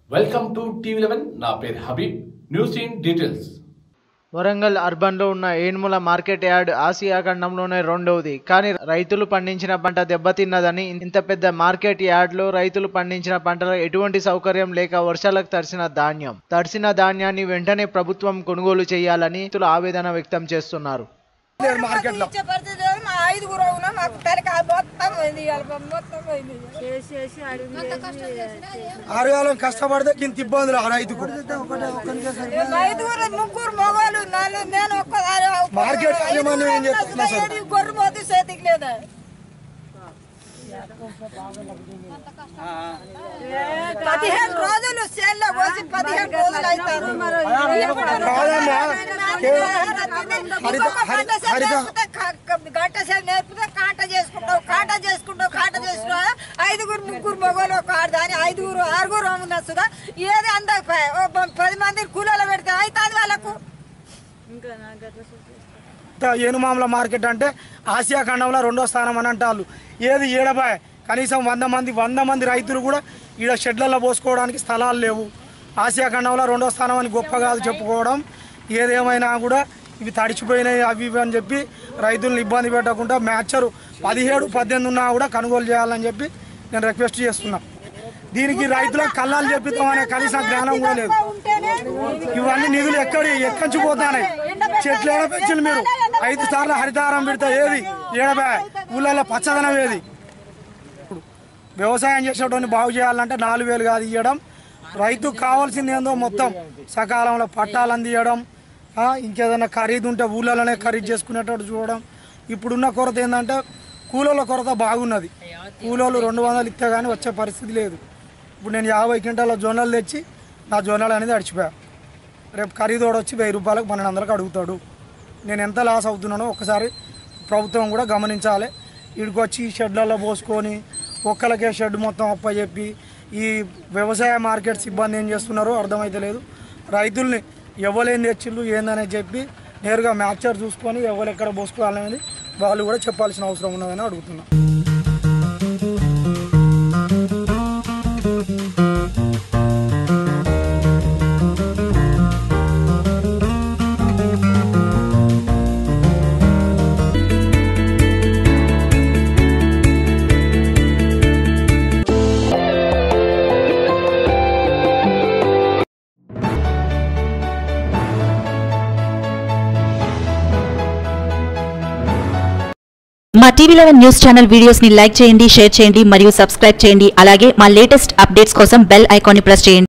Welcome to TV eleven నా పేరు Habib news in details Warangal అర్బన్లో ఉన్న ఏనుముల మార్కెట్ యార్డ్ ఆసియా ఖండంలోనే రెండవది కానీ రైతులు పండించిన పంట దెబ్బతిన్నదని ఇంత పెద్ద మార్కెట్ యార్డ్లో రైతులు పండించిన పంటలో ఎటువంటి సౌకర్యం లేక వర్షాలకు తడిసిన ధాన్యం తడిసిన ధాన్యాన్ని వెంటనే ప్రభుత్వం కొనుగోలు చేయాలని రైతులు ఆవేదన వ్యక్తం చేస్తున్నారు మార్కెట్ లో ఇచ్చే పరిస్థితి లేదు. మా ఐదుగురు ఉన్నాం మాకు తలకాయ మొత్తం పోయింది ఇవాళ మొత్తం పోయింది ఆరుగాలం కష్టపడితే ఇంత ఇబ్బందులు ఆ రైతుకు మేము ఐదుగురు ముగ్గురు మొగోళ్ళు నాలుగు నేను ఒక్కదాని మార్కెట్ యాజమాన్యం ఏం చేస్తుంది అసలు? గొర్రె పోతే చేతికి లేదా పదిహేను రోజులు చేనులో పోసి పదిహేను రోజులు అవుతారు కాదమ్మా హరిత హరిత హరిత గంట సేపు నేర్పితే కాంట చేసుకుంటావు కాంట చేసుకుంటావు కాంట చేసుకుంటావు ఐదుగురు ముగ్గురు మగవాళ్ళు ఒక ఆడదాని ఐదుగురు ఆరుగురు ఉన్నది సుధా ఏది అందకపోయా ఓ ప- పది మంది కూలలో పెడితే అవుతుంది వాళ్ళకు ఏనుమామల మార్కెట్ అంటే ఆసియా ఖండంలో రెండో స్థానం అని అంటారు ఏది ఏడబాయ్ కనీసం వంద మంది వంద మంది రైతులు కూడా ఈడ షెడ్లలో పోసుకోవడానికి స్థలాలు లేవు ఆసియా ఖండంలో రెండో స్థానం అని గొప్ప కాదు చెప్పుకోవడం ఏదేమైనా కూడా ఇవి తడిచిపోయినాయి అవి ఇవి అని చెప్పి రైతులను ఇబ్బంది పెట్టకుండా మ్యాచరు పదిహేడు పద్దెనిమిది ఉన్నా కూడా కొనుగోలు చేయాలని చెప్పి నేను రిక్వెస్ట్ చేస్తున్నా దీనికి రైతులకు కళ్ళాలు చెప్పిద్దామనే కనీసం జ్ఞానం కూడా లేదు ఇవన్నీ నిధులు ఎక్కడి ఎక్కడి పోతాయి చెట్లు ఏడ పెంచింది మీరు ఐదు సార్లు హరితారం పెడితే ఏది ఏడబా ఊళ్ళల్లో పచ్చదనం ఏది ఇప్పుడు వ్యవసాయం చేసేటోని బాగు చేయాలంటే నాలుగు వేలు కాదు ఇవ్వడం రైతుకు కావాల్సింది ఏందో మొత్తం సకాలంలో పట్టాలు అందియడం ఆ, ఇంకేదైనా ఖరీదు ఉంటే ఊళ్ళలోనే ఖరీదు చేసుకునేటట్టు చూడడం ఇప్పుడున్న కొరత ఏంటంటే కూలోళ్ళ కొరత బాగున్నది కూలోళ్ళు రెండు వందలు ఇస్తే కానీ వచ్చే పరిస్థితి లేదు ఇప్పుడు నేను యాభై క్వింటాల జొన్నలు తెచ్చి నా జొన్నలు అనేది అడిచిపోయా రేపు ఖరీదోడు వచ్చి వెయ్యి రూపాయలకు పన్నెండు వందలకు అడుగుతాడు నేను ఎంత లాస్ అవుతున్నానో ఒకసారి ప్రభుత్వం కూడా గమనించాలి ఇక్కడికి వచ్చి ఈ షెడ్లలో పోసుకొని ఒక్కలకే షెడ్ మొత్తం అప్పచెప్పి ఈ వ్యవసాయ మార్కెట్ సిబ్బంది ఏం చేస్తున్నారో అర్థమైతే లేదు రైతుల్ని ఎవరేం తెచ్చిళ్ళు ఏందనేది చెప్పి నేరుగా మ్యాచర్ చూసుకొని ఎవరు ఎక్కడ పోసుకోవాలనేది వాళ్ళు కూడా చెప్పాల్సిన అవసరం ఉన్నదని అడుగుతున్నాను మా TV eleven news channel videos ని లైక్ చేయండి షేర్ చేయండి మరియు సబ్స్క్రైబ్ చేయండి అలాగే మా లేటెస్ట్ అప్డేట్స్ కోసం బెల్ ఐకాన్ ని ప్రెస్ చేయండి